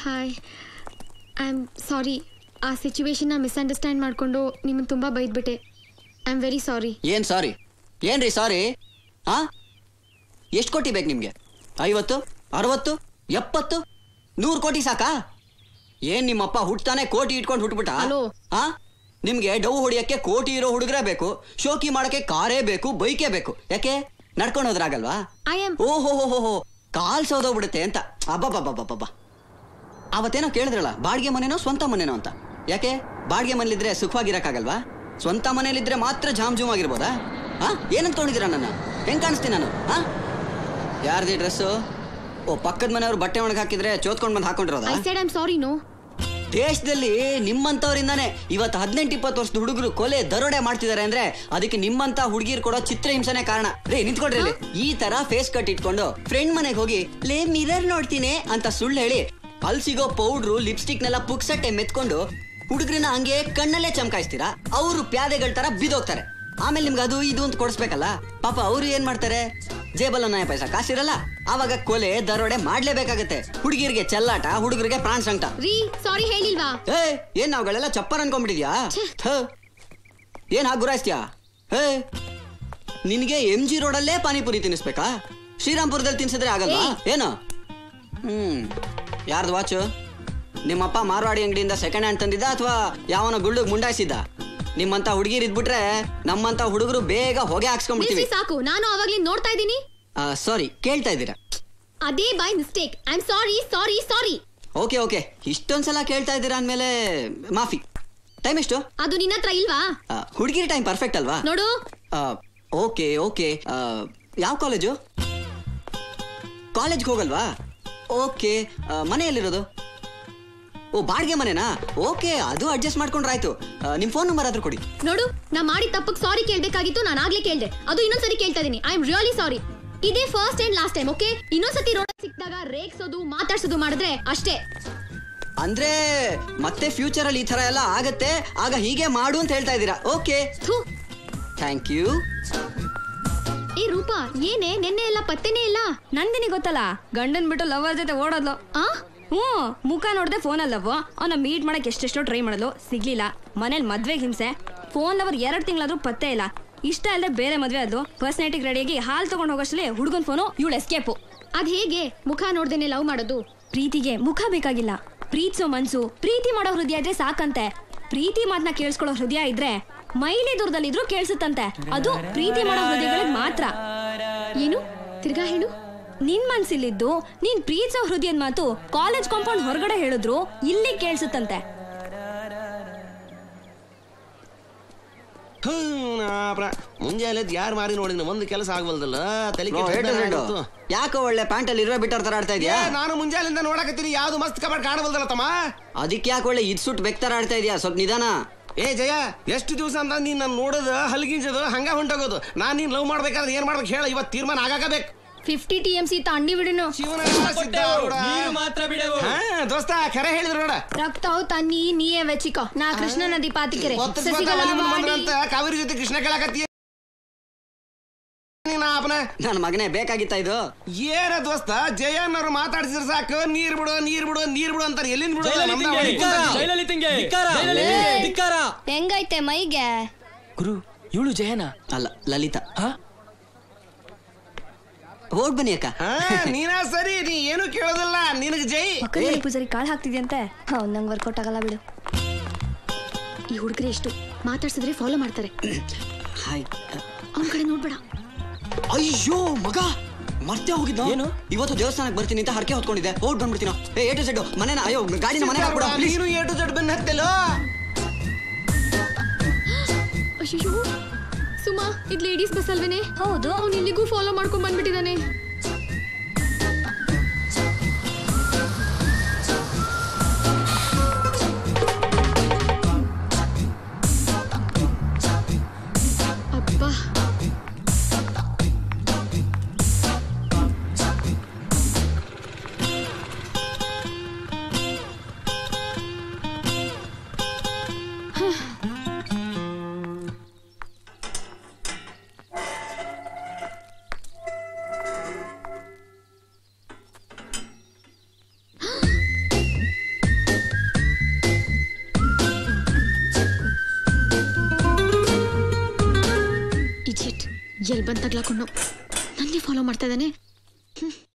Hi I am ಸಾರಿ ಆ ಸಿಚುವೇಶನ್ನ misunderstand ಮಾಡಿಕೊಂಡು ನಿಮ್ಮನ್ನು ತುಂಬ ಬೈದ್ಬಿಟ್ಟೆ ಐ ಆಮ್ ವೆರಿ ಸಾರಿ ಏನ್ ಸಾರಿ ಏನ್ರಿ ಸಾರಿ ಆ ಎಷ್ಟು ಕೋಟಿ ಬೇಕು ನಿಮ್ಗೆ ಐವತ್ತು ಅರವತ್ತು ಎಪ್ಪತ್ತು ನೂರು ಕೋಟಿ ಸಾಕಾ ಏನ್ ನಿಮ್ಮಪ್ಪ ಹುಟ್ತಾನೆ ಕೋಟಿ ಇಟ್ಕೊಂಡು ಹುಟ್ಬಿಟ್ಟ ಹಲೋ. ಆ ನಿಮ್ಗೆ ಡವ್ ಹೊಡಿಯಕ್ಕೆ ಕೋಟಿ ಇರೋ ಹುಡುಗರೇ ಬೇಕು ಶೋಕಿ ಮಾಡಕ್ಕೆ ಕಾರೇ ಬೇಕು ಬೈಕೇ ಬೇಕು ಯಾಕೆ ನಡ್ಕೊಂಡು ಹೋದ್ರಾಗಲ್ವಾ ಐ ಆಮ್ ಓಹೋ ಹೋ ಹೋ ಕಾಲ್ ಸೌದೋಗ್ಬಿಡುತ್ತೆ ಅಂತ ಅಬ್ಬಬ್ಬಬ್ಬಬ್ಬಬ್ಬ ಅವತ್ತೇನೋ ಕೇಳಿದ್ರಲ್ಲ ಬಾಡಿಗೆ ಮನೆನೋ ಸ್ವಂತ ಮನೆನೋ ಅಂತ ಯಾಕೆ ಬಾಡಿಗೆ ಮನೇಲಿದ್ರೆ ಸುಖವಾಗಿರಕ್ಕಾಗಲ್ವಾ ಸ್ವಂತ ಮನೇಲಿದ್ರೆ ಮಾತ್ರ ಜಾಮ್ ಜೂಮ್ ಆಗಿರ್ಬೋದಾ ಹಾ ಏನಂತ ತೊಗೊಂಡಿದ್ದೀರಾ ನನ್ನ ಹೆಂಗ್ ಕಾಣಿಸ್ತೀನಿ ನಾನು ಹಾ ಯಾರ್ದಿ ಡ್ರೆಸ್ಸು ಓ ಪಕ್ಕದ ಮನೆಯವ್ರು ಬಟ್ಟೆ ಒಣಗಿ ಹಾಕಿದ್ರೆ ಚೋತ್ಕೊಂಡ್ ಬಂದು ಹಾಕೊಂಡಿರೋದಾ I said I am sorry no ದೇಶದಲ್ಲಿ ನಿಮ್ಮಂತವರಿಂದಾನೆ ಇವತ್ತು ಹದಿನೆಂಟು ಇಪ್ಪತ್ತು ವರ್ಷದ ಹುಡುಗರು ಕೊಲೆ ದರೋಡೆ ಮಾಡ್ತಿದ್ದಾರೆ ಅಂದ್ರೆ ಅದಕ್ಕೆ ನಿಮ್ಮಂತ ಹುಡುಗಿರು ಕೊಡೋ ಚಿತ್ರಹಿಂಸನೆ ಕಾರಣ ರೇ ನಿಂತ್ಕೊಡ್ರಿ ಇಲ್ಲಿ. ಈ ತರ ಫೇಸ್ ಕಟ್ ಇಟ್ಕೊಂಡು ಫ್ರೆಂಡ್ ಮನೆಗೆ ಹೋಗಿ ಲೇ ಮಿರರ್ ನೋಡ್ತೀನಿ ಅಂತ ಸುಳ್ಳು ಹೇಳಿ ಅಲ್ಲಿ ಸಿಗೋ ಪೌಡ್ರು ಲಿಪ್ಸ್ಟಿಕ್ ನೆಲ್ಲ ಪುಕ್ಸಟ್ಟೆ ಮೆತ್ಕೊಂಡು ಹುಡುಗರನ್ನ ಹಂಗೆ ಕಣ್ಣಲ್ಲೇ ಚಮಕಾಯಿಸ್ತೀರಾ ಅವರು ಪ್ಯಾದೆಗಳ ತರ ಬಿದೋಗ್ತಾರೆ ಆಮೇಲೆ ನಿಮ್ಗೆ ಅದು ಇದು ಅಂತ ಕೊಡಿಸ್ಬೇಕಲ್ಲ ಪಾಪ ಅವರು ಏನ್ ಮಾಡ್ತಾರೆ ಜೇಬಲ್ಲ ನಾಯ ಪೈಸಾ ಕಾಸಿರಲ್ಲ ಆವಾಗ ಕೊಲೆ ದರೋಡೆ ಮಾಡ್ಲೇಬೇಕಾಗತ್ತೆ ಹುಡುಗಿರಿಗೆ ಚೆಲ್ಲಾಟ ಹುಡುಗರಿಗೆ ಪ್ರಾಣ ಸಂಕಟ ರೀ ಸಾರಿ ಹೇಳಿಲ್ವಾ ಏ ಏನ್ ನಾವುಗಳೆಲ್ಲ ಚಪ್ಪರ್ ಅನ್ಕೊಂಡ್ಬಿಟ್ಟಿದ್ಯಾ ಥು. ಏನ್ ಹಾಗೆ ಗುರಾಯಿಸ್ತೀಯಾ ಏ ನಿನಗೆ ಎಂ ಜಿ ರೋಡಲ್ಲೇ ಪಾನಿಪುರಿ ತಿನ್ನಿಸ್ಬೇಕಾ ಶ್ರೀರಾಮ್ಪುರದಲ್ಲಿ ತಿನ್ಸಿದ್ರೆ ಆಗಲ್ವಾ ಏನು ಹ್ಮ್ ಯಾರ್ದು ವಾಚು ನಿಮ್ಮಪ್ಪ ಮಾರ್ವಾಡಿ ಅಂಗಡಿಯಿಂದ ಸೆಕೆಂಡ್ ಹ್ಯಾಂಡ್ ತಂದಿದ್ದ ಅಥವಾ ಯಾವನ ಗುಳ್ಳಿಗೆ ಮುಂಡಾಯಿಸಿದ್ದ ನಿಮ್ಮಂತ ಹುಡುಗಿರ್ ಇದ್ಬಿಟ್ರೆ ನಮ್ಮಂತ ಹುಡುಗರು ಬೇಗ ಹೊಗೆ ಹಾಕ್ಸ್ಕೊಂಡ್ಬಿಡ್ತೀವಿ ನಿಲ್ಸಿ ಸಾಕು ನಾನು ಅವಾಗ್ಲೇ ನೋಡ್ತಾ ಇದ್ದೀನಿ ಸಾರಿ ಕೇಳ್ತಾ ಇದ್ದೀರಾ ಅದೇ by mistake I am sorry sorry sorry okay okay ಇಷ್ಟೊಂದ್ಸಲ ಕೇಳ್ತಾ ಇದ್ದೀರಾ ಅಂದಮೇಲೆ ಮಾಫಿ ಟೈಮ್ ಎಷ್ಟು ಅದು ನಿನ್ನ ಹತ್ರ ಇಲ್ವಾ ಹುಡುಗಿರ ಟೈಮ್ ಪರ್ಫೆಕ್ಟ್ ಅಲ್ವಾ ನೋಡು ಓಕೆ ಓಕೆ ಯಾವ ಕಾಲೇಜು ಕಾಲೇಜ್ಗೆ ಹೋಗಲ್ವಾ ಓಕೆ ಮನೆಯಲ್ಲಿರೋದು ಓ ಬಾಡಿಗೆ ಮನೆನಾ ಓಕೆ ಅದು ಅಡ್ಜಸ್ಟ್ ಮಾಡ್ಕೊಂಡ್ರಾಯ್ತು ನಿಮ್ಮ ಫೋನ್ ನಂಬರ್ ಆದ್ರೂ ಕೊಡಿ ನೋಡು ನಾ ಮಾಡಿ ತಪ್ಪಕ್ ಸಾರಿ ಕೇಳ್ಬೇಕಾಗಿತ್ತು ನಾನು ಆಗ್ಲೇ ಕೇಳ್ದೆ ಅದು ಇನ್ನೊಂದ್ಸರಿ ಕೇಳ್ತಾ ಇದೀನಿ ಐ ಆಮ್ ರಿಯಲಿ ಸಾರಿ ಇದೇ first and last time okay ಇನ್ನೊಂದ್ಸತಿ ರೋಡ್ ಸಿಕ್ಕಿದಾಗ ರೇಗ್ಸೋದು ಮಾತಾಡ್ಸೋದು ಮಾಡಿದ್ರೆ ಅಷ್ಟೇ ಅಂದ್ರೆ ಮತ್ತೆ ಫ್ಯೂಚರ್ ಅಲ್ಲಿ ಈ ತರ ಎಲ್ಲ ಆಗತ್ತೆ ಆಗ ಹೀಗೆ ಮಾಡು ಅಂತ ಹೇಳ್ತಾ ಇದ್ದೀರಾ ಓಕೆ ಥೂ ಥ್ಯಾಂಕ್ ಯು ಏ ರೂಪಾ ಏನೇ ನೆನ್ನೆ ಎಲ್ಲ ಪತ್ತೆನೇ ಇಲ್ಲ ನಂದಿನಿ ಗೊತ್ತಲ್ಲ ಗಂಡನ್ ಬಿಟ್ಟು ಲವರ್ ಜೊತೆ ಓಡೋದ್ಲು ಆ ಹ್ಞೂ ಮುಖ ನೋಡ್ದೆ ಫೋನಲ್ಲಿ ಲವ್ ಅವನ ಮೀಟ್ ಮಾಡಕ್ ಎಷ್ಟೆಷ್ಟೋ ಟ್ರೈ ಮಾಡಲು ಸಿಗ್ಲಿಲ್ಲ ಮನೇಲಿ ಮದ್ವೆಗೆ ಹಿಂಸೆ ಫೋನ್ ಲವರ್ ಎರಡು ತಿಂಗಳಾದ್ರೂ ಪತ್ತೆ ಇಲ್ಲ ಇಷ್ಟ ಅಲ್ಲದೆ ಬೇರೆ ಮದ್ವೆ ಆದ್ಲು ಪರ್ಸನಾಲಿಟಿಗೆ ರೆಡಿಯಾಗಿ ಹಾಲ್ ತಗೊಂಡು ಹೋಗೋಷ್ಟರಲ್ಲಿ ಹುಡುಗನ್ ಫೋನು ಇವಳು ಎಸ್ಕೇಪು ಅದ್ ಹೇಗೆ ಮುಖ ನೋಡ್ದೇನೆ ಲವ್ ಮಾಡೋದು ಪ್ರೀತಿಗೆ ಮುಖ ಬೇಕಾಗಿಲ್ಲ ಪ್ರೀತಿಸೋ ಮನ್ಸು ಪ್ರೀತಿ ಮಾಡೋ ಹೃದಯ ಇದ್ರೆ ಸಾಕಂತೆ ಪ್ರೀತಿ ಮಾತನ್ನ ಕೇಳಿಸ್ಕೊಳ್ಳೋ ಹೃದಯ ಇದ್ರೆ ಮೈಲಿ ದೂರದಲ್ಲಿದ್ರು ಕೇಳಿಸುತ್ತಂತೆ ಅದು ಪ್ರೀತಿ ಮಾಡೋ ಹೃದಯಗಳಿಗೆ ಮಾತ್ರ ಏನು ತಿರ್ಗಾ ಹೇಳು ನಿನ್ ಮನ್ಸಿಲ್ಲಿದ್ದು ನೀನ್ ಪ್ರೀತಿಸೋ ಹೃದಯದ ಮಾತು ಕಾಲೇಜ್ ಕಾಂಪೌಂಡ್ ಹೊರಗಡೆ ಹೇಳಿದ್ರು ಇಲ್ಲಿ ಕೇಳಿಸುತ್ತಂತೆ ಮುಂಜಾನೆ ಯಾರು ಮಾರಿ ನೋಡಿದ್ರೆ ಒಂದು ಕೆಲಸ ಆಗವಲ್ದಲ್ಲ ತಲೆ ಯಾಕೋ ಒಳ್ಳೆ ಪ್ಯಾಂಟಲ್ಲಿ ಇರೋ ಬಿಟ್ಟರ್ ತರ ಆಡ್ತಾ ಇದೆಯಾ ನಾನು ಮುಂಜಾನೆಯಿಂದ ನೋಡಕತ್ತೀನಿ ಯಾವ್ದು ಮಸ್ತ್ ಕಬಾಡ್ ಕಾಣವಲ್ದಲ್ಲ ತಮ್ಮ ಅದಕ್ಕೆ ಯಾಕೆ ಒಳ್ಳೆ ಇದ್ ಸುಟ್ ಬೆಕ್ತರ ಆಡ್ತಾ ಇದೆಯಾ ಸ್ವಲ್ಪ ನಿಧಾನ ಏ ಜಯ ಎಷ್ಟು ದಿವಸ ಅಂತ ನೀನ್ ನಾನು ನೋಡೋದು ಹಲ್ಗಿಂಜದು ಹಂಗ ಹೊಂಟೋಗೋದು ನಾನ್ ನೀನ್ ಲವ್ ಮಾಡ್ಬೇಕಾದ್ರೆ ಏನ್ ಮಾಡ್ಬೇಕು ಹೇಳ ಇವತ್ತು ತೀರ್ಮಾನ ಆಗಾಕಬೇಕು ಫಿಫ್ಟಿ ಟಿ ಎಂ ಸಿ ತಣ್ಣಿ ಬಿಡುನು ಹಾ ದೋಸ್ತ ಖರೆ ಹೇಳಿದ್ರು ನೋಡ ರಕ್ತವು ತನ್ನಿ ನೀಯೇ ವೆಚಿಕೋ ನಾ ಕೃಷ್ಣ ನದಿ ಪಾತಿಕೆರೆ ಒತ್ತಸ್ ಸಸಿಗಳ ಒಲಿ ಮುಂದ್ ವಾಡಿ. ಬಂದ್ರಂತ ಕಾವೇರಿ ಜೊತೆ ಕೃಷ್ಣ ಕೇಳಕತ್ತೀಯ ನೀನ್ ಆಪನ ನನ್ನ ಮಗನೇ ಬೇಕಾಗಿತ್ತ ಇದು ಏನ ದೋಸ್ತ ಜಯನ್ನವ್ರು ಮಾತಾಡ್ಸಿದ್ರೆ ಸಾಕು ನೀರ್ ಬಿಡು ನೀರ್ ಬಿಡು ನೀರ್ ಬಿಡು ಅಂತಾರೆ ಎಲ್ಲಿಂದ ಬಿಡು ನಮ್ದ ಹೊಡಿತಾರೆ. ಹೆಂಗೈತೆ ಮೈಗೆ ಗುರು ಇವಳು ಜಯನ ಅಲ್ಲ ಲಲಿತಾ ಹಾ ಹೋಗ್ ಬನ್ನಿ ಅಕ್ಕ ಹಾ ನೀನಾ ಸರಿ ನೀ ಏನು ಕೇಳೋದಿಲ್ಲ ನಿನಗೆ ಜೈ ಪಕ್ಕದಲ್ಲಿ ಪೂಜಾರಿ ಕಾಳು ಹಾಕ್ತಿದ್ಯಂತೆ ಹೌದ್ ನಂಗೆ ವರ್ಕೌಟ್ ಆಗಲ್ಲ ಬಿಡು ಈ ಹುಡುಗರು ಎಷ್ಟು ಮಾತಾಡ್ಸಿದ್ರೆ ಫಾಲೋ ಮಾಡ್ತಾರೆ ಹಾಯ್ ಅವನ ಕಡೆ ನೋಡ್ಬೇಡ ಅಯ್ಯೋ ಮಗ ಮತ್ತೆ ಹೋಗಿದ್ದ ಏನು? ಇವತ್ತು ದೇವಸ್ಥಾನಕ್ಕೆ ಬರ್ತೀನಿ ಅಂತ ಹರಕೆ ಹೊತ್ಕೊಂಡಿದ್ದೆ ಹೋಗ್ ಬಂದ್ಬಿಡ್ತೀನೋ ಏ ಏಟು ಸೆಡ್ ಮನೆನ ಅಯ್ಯೋ ಗಾಡಿನ ಮನೆ ಹಾಕ್ಬಿಡ ಪ್ಲೀಸ್ ನೀನು ಏಟು ಜಡ್ ಬೆನ್ನ ಹತ್ತಲೋ ಅಯ್ಯೋ ಸುಮಾ ಇದ್ ಲೇಡೀಸ್ ಬಸ್ ಅಲ್ವೇನೆ ಹೌದು ಅವ್ನು ಇಲ್ಲಿಗೂ ಫಾಲೋ ಮಾಡ್ಕೊಂಡ್ ಬಂದ್ಬಿಟ್ಟಿದಾನೆ ಅಬ್ಬಾ ಎಲ್ ಬಂದ್ ತಗ್ಲಾಕೊಂಡು ನನ್ನೇ ಫಾಲೋ ಮಾಡ್ತಾ ಇದ್ದಾನೆ